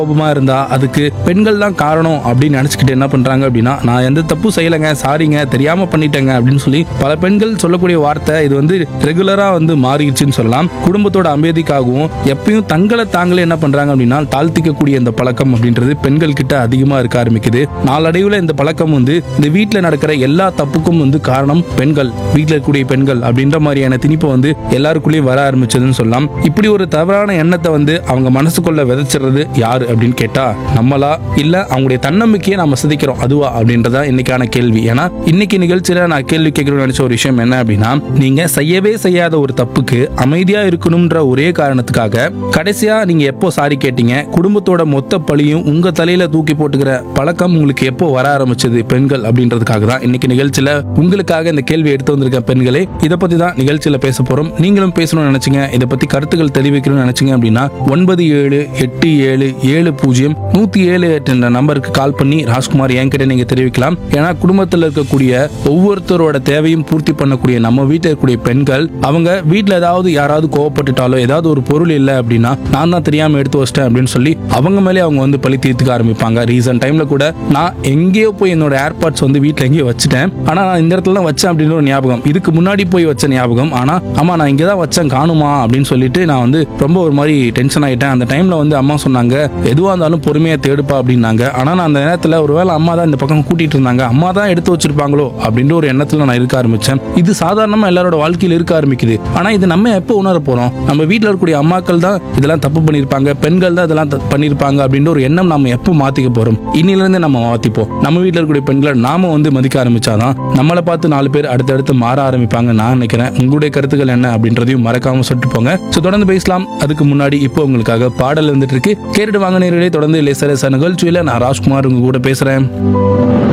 கோபமா இருந்தா அதுக்கு பெண்கள் தான் காரணம் அப்படின்னு நினைச்சுக்கிட்டு என்ன பண்றாங்க அப்படின்னா நான் எந்த தப்பு செய்யலைங்க சாரிங்க தெரியாம பண்ணிட்டேங்க அப்படின்னு சொல்லி பல பெண்கள் சொல்லக்கூடிய வார்த்தை இது வந்து ரெகுலரா வந்து மாறிடுச்சுன்னு சொல்லலாம் குடும்பத்தோட அமைதிக்காகவும் எப்பயும் தங்களை தாங்களே என்ன பண்றாங்க அப்படின்னா தாழ்த்திக்கக்கூடிய இந்த பழக்கம் அப்படின்றது பெண்கள் கிட்ட அதிகமா இருக்க ஆரம்பிக்குது நாளடைவுல இந்த பழக்கம் வந்து இந்த வீட்டில் நடக்கிற எல்லா தப்புக்கும் வந்து காரணம் பெண்கள் வீட்டில் இருக்கக்கூடிய பெண்கள் அப்படின்ற மாதிரியான திணிப்பு வந்து எல்லாருக்குள்ளேயும் வர ஆரம்பிச்சதுன்னு சொல்லலாம் இப்படி ஒரு தவறான எண்ணத்தை வந்து அவங்க மனசுக்குள்ள விதைச்சிடுறது யாரு அப்படின்னு கேட்டா நம்மளா இல்ல அவங்களுடைய தன்னம்பிக்கையை நம்ம சிதைக்கிறோம் அதுவா அப்படின்றதா இன்னைக்கான கேள்வி ஏன்னா இன்னைக்கு நிகழ்ச்சியில நான் கேள்வி கேட்கணும்னு நினைச்ச ஒரு விஷயம் என்ன அப்படின்னா நீங்க செய்யவே செய்யாத ஒரு தப்புக்கு அமைதியா இருக்கணும்ன்ற ஒரே காரணத்துக்காக கடைசியா நீங்க எப்போ சாரி கேட்டீங்க குடும்பத்தோட மொத்த பழியும் உங்க தலையில தூக்கி போட்டுக்கிற பழக்கம் உங்களுக்கு எப்போ வர ஆரம்பிச்சது பெண்கள் அப்படின்றதுக்காக தான் இன்னைக்கு நிகழ்ச்சியில உங்களுக்காக இந்த கேள்வி எடுத்து வந்திருக்க பெண்களே இதை பத்தி தான் நிகழ்ச்சியில பேச போறோம் நீங்களும் பேசணும்னு நினைச்சீங்க இதை பத்தி கருத்துக்கள் தெரிவிக்கணும்னு நினைச்சீங்க அப்படின்னா ஒன்பது ஏழு எட்டு ஏழு ஏழு பூஜ்ஜியம் நூத்தி ஏழு எட்டு என்ற நம்பருக்கு கால் பண்ணி ராஜ்குமார் என்கிட்ட நீங்க தெரிவிக்கலாம் ஏன்னா குடும்பத்தில் இருக்கக்கூடிய ஒவ்வொருத்தரோட தேவையும் பூர்த்தி பண்ணக்கூடிய நம்ம வீட்டில் இருக்கக்கூடிய பெண்கள் அவங்க வீட்டில் ஏதாவது யாராவது கோவப்பட்டுட்டாலோ ஏதாவது ஒரு பொருள் இல்லை அப்படின்னா நான் தான் தெரியாம எடுத்து வச்சிட்டேன் அப்படின்னு சொல்லி அவங்க மேலே அவங்க வந்து பழி தீர்த்துக்க ஆரம்பிப்பாங்க ரீசன் டைம்ல கூட நான் எங்கேயோ போய் என்னோட ஏர்பாட்ஸ் வந்து வீட்டில் எங்கேயோ வச்சுட்டேன் ஆனா நான் இந்த இடத்துல தான் வச்சேன் அப்படின்னு ஒரு ஞாபகம் இதுக்கு முன்னாடி போய் வச்ச ஞாபகம் ஆனா ஆமா நான் இங்கே தான் வச்சேன் காணுமா அப்படின்னு சொல்லிட்டு நான் வந்து ரொம்ப ஒரு மாதிரி டென்ஷன் ஆயிட்டேன் அந்த டைம்ல வந்து அம்மா சொன்னாங்க எதுவாக இருந்தாலும் பொறுமையா தேடுப்பா அப்படின்னாங்க ஆனா நான் அந்த நேரத்தில் ஒருவேளை அம்மா தான் இந்த பக்கம் கூட்டிட்டு இருந்தாங்க அம்மா தான் எடுத்து வச்சிருப்பாங்களோ அப்படின்ற ஒரு எண்ணத்துல நான் இருக்க ஆரம்பிச்சேன் இது சாதாரணமா எல்லாரோட வாழ்க்கையில் இருக்க ஆரம்பிக்குது ஆனா இது நம்ம எப்போ உணர போறோம் நம்ம வீட்டில் இருக்கக்கூடிய அம்மாக்கள் தான் இதெல்லாம் தப்பு பண்ணியிருப்பாங்க பெண்கள் தான் இதெல்லாம் த- பண்ணியிருப்பாங்க அப்படின்ற ஒரு எண்ணம் நம்ம எப்போ மாத்திக்க போறோம் இன்னில இருந்து நம்ம மாத்திப்போம் நம்ம வீட்டில் இருக்கக்கூடிய பெண்களை நாம வந்து மதிக்க ஆரம்பிச்சாதான் நம்மளை பார்த்து நாலு பேர் அடுத்தடுத்து மாற ஆரம்பிப்பாங்க நான் நினைக்கிறேன் உங்களுடைய கருத்துக்கள் என்ன அப்படின்றதையும் மறக்காம சொல்லிட்டு போங்க ஸோ தொடர்ந்து பேசலாம் அதுக்கு முன்னாடி இப்போ உங்களுக்காக பாடல் வந்துட்டு இருக்கு கேட்டுட்டு வாங்க நேரடியே தொடர்ந்து லேசரச நிகழ்ச்சியில நான் ராஜ்குமார் உங்க கூட பேசுறேன்